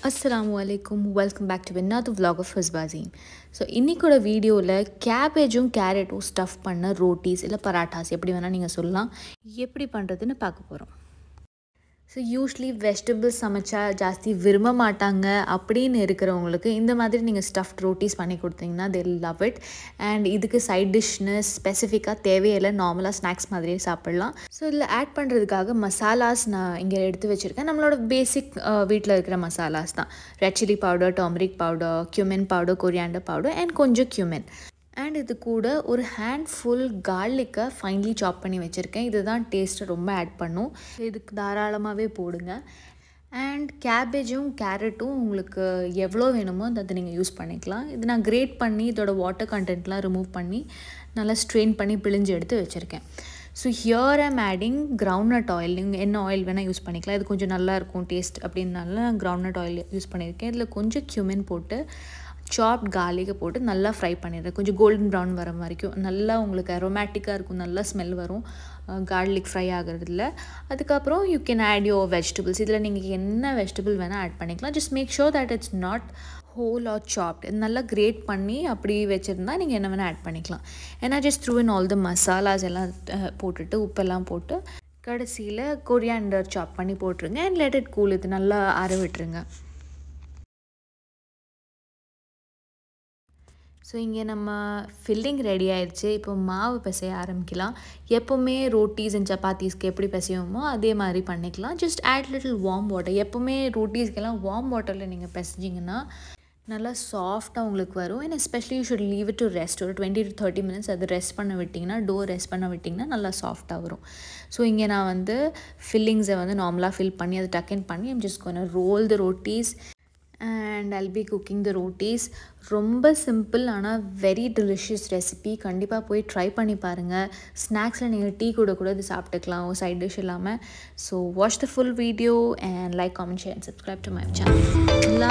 அஸ்ஸலாமு அலைக்கும் welcome back to another vlog of ஹஸ்பாசீம் ஸோ இன்றைக்கோட வீடியோவில் கேபேஜும் கேரட்டும் ஸ்டஃப் பண்ண ரோட்டீஸ் இல்லை பராட்டாஸ் எப்படி வேணால் நீங்கள் சொல்லலாம் எப்படி பண்ணுறதுன்னு பார்க்க போகிறோம் ஸோ யூஸ்வலி வெஜிடபிள்ஸ் சமைச்சா ஜாஸ்தி விரும்ப மாட்டாங்க அப்படின்னு இருக்கிறவங்களுக்கு இந்த மாதிரி நீங்கள் ஸ்டஃப்ட் ரோட்டீஸ் பண்ணி கொடுத்தீங்கன்னா தே லவ் இட் அண்ட் இதுக்கு சைட் டிஷ்னு ஸ்பெசிஃபிக்காக தேவையில்லை நார்மலாக ஸ்நாக்ஸ் மாதிரியே சாப்பிட்லாம் ஸோ இதில் ஆட் பண்ணுறதுக்காக மசாலாஸ் நான் இங்கே எடுத்து வச்சுருக்கேன் நம்மளோட பேசிக் வீட்டில் இருக்கிற மசாலாஸ் தான் red chilli powder turmeric powder cumin powder coriander powder and கொஞ்சம் cumin அண்ட் இது கூட ஒரு ஹேண்ட் ஃபுல் கார்லிக்கை ஃபைன்லி சாப் பண்ணி வச்சுருக்கேன் இதுதான் டேஸ்ட்டை ரொம்ப ஆட் பண்ணும் இதுக்கு தாராளமாகவே போடுங்க அண்ட் கேபேஜும் கேரட்டும் உங்களுக்கு எவ்வளோ வேணுமோ அதை நீங்கள் யூஸ் பண்ணிக்கலாம் இது நான் கிரேட் பண்ணி இதோட வாட்டர் கண்டென்ட்லாம் ரிமூவ் பண்ணி நல்லா ஸ்ட்ரெயின் பண்ணி பிழிஞ்சு எடுத்து வச்சுருக்கேன் so here I'm adding groundnut oil நீங்கள் என்ன ஆயில் வேணால் யூஸ் பண்ணிக்கலாம் இது கொஞ்சம் நல்லா இருக்கும் டேஸ்ட் அப்படின்னால நான் கிரவுண்ட்நட் ஆயில் யூஸ் பண்ணியிருக்கேன் இதில் கொஞ்சம் cumin போட்டு சாப்ட் கார்லிக்கை போட்டு நல்லா ஃப்ரை பண்ணிடுறேன் கொஞ்சம் கோல்டன் ப்ரௌன் வர வரைக்கும் நல்லா உங்களுக்கு அரோமேட்டிக்காக இருக்கும் நல்லா ஸ்மெல் வரும் கார்லிக் ஃப்ரை ஆகிறதுல அதுக்கப்புறம் you can add your vegetables இதில் நீங்கள் என்ன வெஜிடபிள் வேணால் ஆட் பண்ணிக்கலாம் just make sure that it's not whole or chopped நல்லா கிரேட் பண்ணி அப்படி வச்சுருந்தா நீங்கள் என்ன வேணால் ஆட் பண்ணிக்கலாம் ஏன்னா just throw in all the masalas எல்லாம் அஹ், போட்டுட்டு உப்பெல்லாம் போட்டு கடைசியில் கொரியாண்டர் சாப் பண்ணி போட்டுருங்க அண்ட் லெட் இட் கூல் இது நல்லா அற விட்டுருங்க ஸோ இங்கே நம்ம ஃபில்லிங் ரெடி ஆயிடுச்சு இப்போ மாவு பிசைய ஆரம்பிக்கலாம் எப்போவுமே ரோட்டீஸ் அண்ட் சப்பாத்தீஸ்க்கு எப்படி பிசைவோமோ அதே மாதிரி பண்ணிக்கலாம் just add little warm water எப்போவுமே ரோட்டீஸ்க்கெல்லாம் வார்ம் வாட்டரில் நீங்கள் பிசைஞ்சிங்கன்னா நல்லா சாஃப்டாக உங்களுக்கு வரும் and especially you should leave it to rest ஒரு டுவெண்ட்டி டு தேர்ட்டி மினிட்ஸ் அது ரெஸ்ட் பண்ண விட்டிங்கன்னா டோ ரெஸ்ட் பண்ண விட்டிங்கன்னா நல்லா சாஃப்டாக வரும் ஸோ இங்கே நான் வந்து ஃபில்லிங்ஸை வந்து நார்மலாக ஃபில் பண்ணி அதை டக்கன் பண்ணி I'm just gonna roll the rotis and I'll be cooking the rotis ரொம்ப சிம்பிள் ஆனால் வெரி டெலிஷியஸ் ரெசிபி கண்டிப்பாக போய் ட்ரை பண்ணி பாருங்கள் ஸ்நாக்ஸில் நீங்கள் டீ கூட கூட இது சாப்பிட்டுக்கலாம் சைட் டிஷ் இல்லாமல் so watch the full video and like comment share and subscribe to my channel